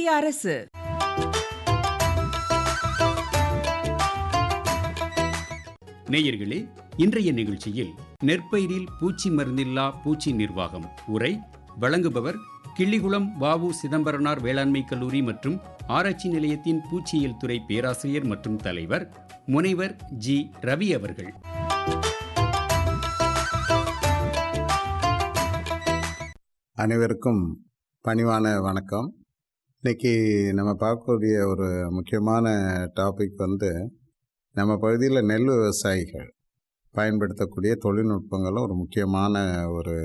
இந்திய அரசு நேயர்களே இன்றைய நிகழ்ச்சியில் நெற்பயிரில் பூச்சி மருந்தில்லா பூச்சி நிர்வாகம் உரை வழங்குபவர் கிள்ளிகுளம் வாவு சிதம்பரனார் வேளாண்மை கல்லூரி மற்றும் ஆராய்ச்சி நிலையத்தின் பூச்சியியல் துறை பேராசிரியர் மற்றும் தலைவர் முனைவர் ஜி ரவி அவர்கள் அனைவருக்கும் பணிவான வணக்கம் இன்னைக்கு நம்ம பார்க்கக்கூடிய ஒரு முக்கியமான டாபிக் வந்து நம்ம பகுதியில் நெல் விவசாயிகள் பயன்படுத்தக்கூடிய தொழில்நுட்பங்களும் ஒரு முக்கியமான ஒரு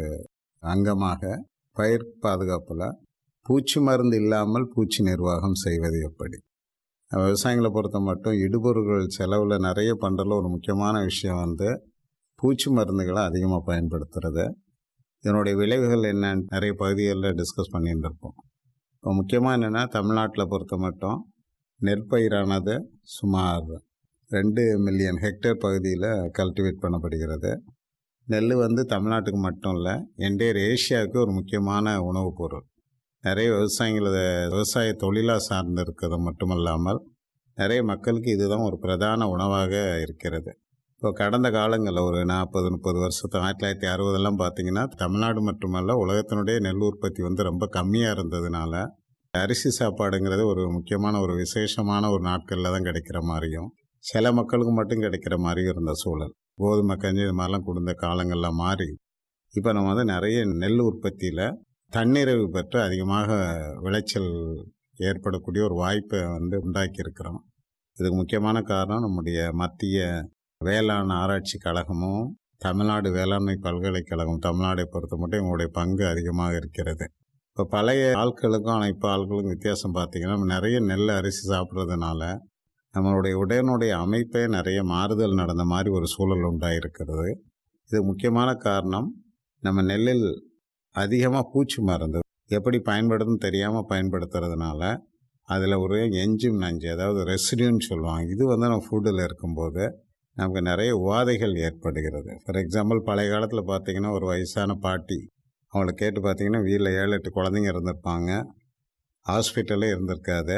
அங்கமாக பயிர் பாதுகாப்பில் பூச்சி மருந்து இல்லாமல் பூச்சி நிர்வாகம் செய்வது எப்படி விவசாயிகளை பொறுத்த மட்டும் இடுபொருள்கள் செலவில் நிறைய பண்ணுறதுல ஒரு முக்கியமான விஷயம் வந்து பூச்சி மருந்துகளை அதிகமாக பயன்படுத்துறது இதனுடைய விளைவுகள் என்னன்னு நிறைய பகுதிகளில் டிஸ்கஸ் பண்ணிட்டு இருப்போம் இப்போ முக்கியமாக என்னென்னா தமிழ்நாட்டில் பொறுத்த மட்டும் நெற்பயிரானது சுமார் ரெண்டு மில்லியன் ஹெக்டேர் பகுதியில் கல்டிவேட் பண்ணப்படுகிறது நெல் வந்து தமிழ்நாட்டுக்கு மட்டும் இல்லை என்டையர் ஏஷியாவுக்கு ஒரு முக்கியமான உணவுப் பொருள் நிறைய விவசாயிகள் இதை விவசாய தொழிலாக சார்ந்து இருக்கிறது மட்டுமல்லாமல் நிறைய மக்களுக்கு இதுதான் ஒரு பிரதான உணவாக இருக்கிறது இப்போ கடந்த காலங்களில் ஒரு நாற்பது முப்பது வருஷத்து ஆயிரத்தி தொள்ளாயிரத்தி அறுபதெல்லாம் பார்த்தீங்கன்னா தமிழ்நாடு மட்டுமல்ல உலகத்தினுடைய நெல் உற்பத்தி வந்து ரொம்ப கம்மியாக இருந்ததுனால அரிசி சாப்பாடுங்கிறது ஒரு முக்கியமான ஒரு விசேஷமான ஒரு நாட்களில் தான் கிடைக்கிற மாதிரியும் சில மக்களுக்கு மட்டும் கிடைக்கிற மாதிரியும் இருந்த சூழல் கோதுமை கஞ்சி இது மாதிரிலாம் கொடுத்த காலங்கள்லாம் மாறி இப்போ நம்ம வந்து நிறைய நெல் உற்பத்தியில் தன்னிறைவு பெற்று அதிகமாக விளைச்சல் ஏற்படக்கூடிய ஒரு வாய்ப்பை வந்து உண்டாக்கி இருக்கிறோம் இதுக்கு முக்கியமான காரணம் நம்முடைய மத்திய வேளாண் ஆராய்ச்சி கழகமும் தமிழ்நாடு வேளாண்மை பல்கலைக்கழகம் தமிழ்நாடை பொறுத்த மட்டும் இவங்களுடைய பங்கு அதிகமாக இருக்கிறது இப்போ பழைய ஆட்களுக்கும் இப்போ ஆட்களுக்கும் வித்தியாசம் பார்த்தீங்கன்னா நம்ம நிறைய நெல் அரிசி சாப்பிட்றதுனால நம்மளுடைய உடலினுடைய அமைப்பே நிறைய மாறுதல் நடந்த மாதிரி ஒரு சூழல் உண்டாயிருக்கிறது இது முக்கியமான காரணம் நம்ம நெல்லில் அதிகமாக பூச்சி மருந்து எப்படி பயன்படுதுன்னு தெரியாமல் பயன்படுத்துறதுனால அதில் ஒரு எஞ்சிம் நஞ்சு அதாவது ரெசிடியூன்னு சொல்லுவாங்க இது வந்து நம்ம ஃபுட்டில் இருக்கும்போது நமக்கு நிறைய உவாதைகள் ஏற்படுகிறது ஃபார் எக்ஸாம்பிள் பழைய காலத்தில் பார்த்தீங்கன்னா ஒரு வயசான பாட்டி அவங்கள கேட்டு பார்த்தீங்கன்னா வீட்டில் ஏழு எட்டு குழந்தைங்க இருந்திருப்பாங்க ஹாஸ்பிட்டலே இருந்திருக்காது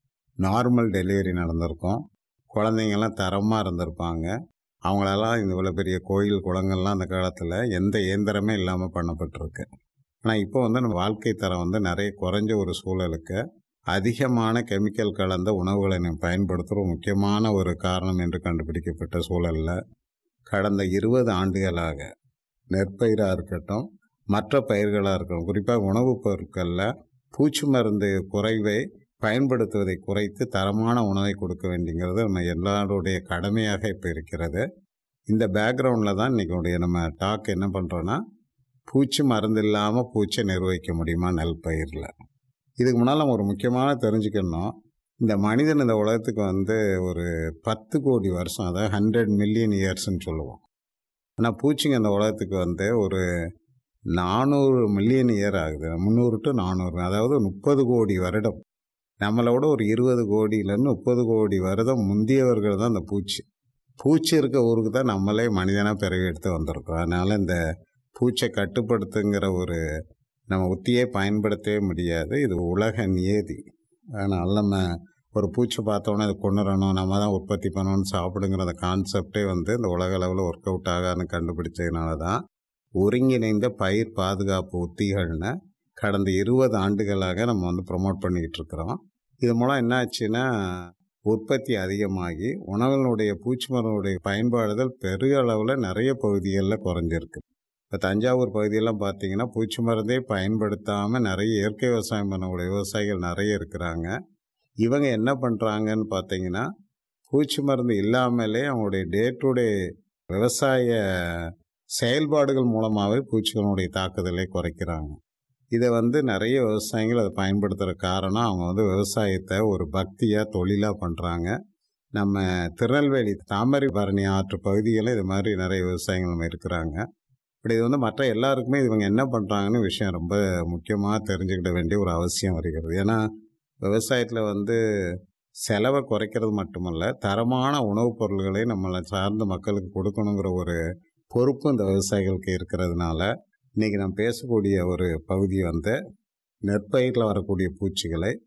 நார்மல் டெலிவரி நடந்திருக்கும் குழந்தைங்கள்லாம் தரமாக இருந்திருப்பாங்க அவங்களெல்லாம் இந்த இவ்வளோ பெரிய கோயில் குளங்கள்லாம் அந்த காலத்தில் எந்த இயந்திரமே இல்லாமல் பண்ணப்பட்டிருக்கு ஆனால் இப்போ வந்து நம்ம வாழ்க்கை தரம் வந்து நிறைய குறைஞ்ச ஒரு சூழலுக்கு அதிகமான கெமிக்கல் கலந்த உணவுகளை நம்ம பயன்படுத்துகிற முக்கியமான ஒரு காரணம் என்று கண்டுபிடிக்கப்பட்ட சூழலில் கடந்த இருபது ஆண்டுகளாக நெற்பயிராக இருக்கட்டும் மற்ற பயிர்களாக இருக்கட்டும் குறிப்பாக உணவுப் பொருட்களில் பூச்சி மருந்து குறைவை பயன்படுத்துவதை குறைத்து தரமான உணவை கொடுக்க வேண்டிங்கிறது நம்ம எல்லாருடைய கடமையாக இப்போ இருக்கிறது இந்த பேக்ரவுண்டில் தான் இன்றைக்கி நம்ம டாக் என்ன பண்ணுறோன்னா பூச்சி மருந்து இல்லாமல் பூச்சை நிர்வகிக்க முடியுமா நெல் பயிரில் இதுக்கு முன்னால் நம்ம ஒரு முக்கியமான தெரிஞ்சுக்கணும் இந்த மனிதன் இந்த உலகத்துக்கு வந்து ஒரு பத்து கோடி வருஷம் அதாவது ஹண்ட்ரட் மில்லியன் இயர்ஸ்ன்னு சொல்லுவோம் ஆனால் பூச்சிங்க இந்த உலகத்துக்கு வந்து ஒரு நானூறு மில்லியன் இயர் ஆகுது முந்நூறு டு நானூறு அதாவது முப்பது கோடி வருடம் நம்மளோட ஒரு இருபது கோடியிலேருந்து முப்பது கோடி வருடம் முந்தியவர்கள் தான் இந்த பூச்சி பூச்சி இருக்க ஊருக்கு தான் நம்மளே மனிதனாக பிறவி எடுத்து வந்திருக்கோம் அதனால் இந்த பூச்சை கட்டுப்படுத்துங்கிற ஒரு நம்ம உத்தியே பயன்படுத்தவே முடியாது இது உலக நியதி அதனால் நம்ம ஒரு பூச்சி பார்த்தோன்னே அதை கொண்டுறணும் நம்ம தான் உற்பத்தி பண்ணணும்னு சாப்பிடுங்கிற அந்த கான்செப்டே வந்து இந்த உலக அளவில் ஒர்க் அவுட் ஆகான்னு கண்டுபிடிச்சதுனால தான் ஒருங்கிணைந்த பயிர் பாதுகாப்பு உத்திகள்னு கடந்த இருபது ஆண்டுகளாக நம்ம வந்து ப்ரொமோட் பண்ணிக்கிட்டு இருக்கிறோம் இது மூலம் என்ன ஆச்சுன்னா உற்பத்தி அதிகமாகி உணவினுடைய பூச்சி மருந்துடைய பயன்பாடுதல் பெரிய அளவில் நிறைய பகுதிகளில் குறைஞ்சிருக்கு இப்போ தஞ்சாவூர் பகுதியெல்லாம் பார்த்தீங்கன்னா பூச்சி மருந்தே பயன்படுத்தாமல் நிறைய இயற்கை விவசாயம் பண்ணக்கூடிய விவசாயிகள் நிறைய இருக்கிறாங்க இவங்க என்ன பண்ணுறாங்கன்னு பார்த்தீங்கன்னா பூச்சி மருந்து இல்லாமலே அவங்களுடைய டே டு டே விவசாய செயல்பாடுகள் மூலமாகவே பூச்சிகளுடைய தாக்குதலை குறைக்கிறாங்க இதை வந்து நிறைய விவசாயிகள் அதை பயன்படுத்துகிற காரணம் அவங்க வந்து விவசாயத்தை ஒரு பக்தியாக தொழிலாக பண்ணுறாங்க நம்ம திருநெல்வேலி தாமரைபரணி ஆற்று பகுதிகளில் இது மாதிரி நிறைய விவசாயிகள் நம்ம இருக்கிறாங்க இப்படி இது வந்து மற்ற எல்லாருக்குமே இவங்க என்ன பண்ணுறாங்கன்னு விஷயம் ரொம்ப முக்கியமாக தெரிஞ்சுக்கிட வேண்டிய ஒரு அவசியம் வருகிறது ஏன்னா விவசாயத்தில் வந்து செலவை குறைக்கிறது மட்டுமல்ல தரமான உணவுப் பொருள்களை நம்மளை சார்ந்த மக்களுக்கு கொடுக்கணுங்கிற ஒரு பொறுப்பு இந்த விவசாயிகளுக்கு இருக்கிறதுனால இன்றைக்கி நம்ம பேசக்கூடிய ஒரு பகுதி வந்து நெற்பயிரில் வரக்கூடிய பூச்சிகளை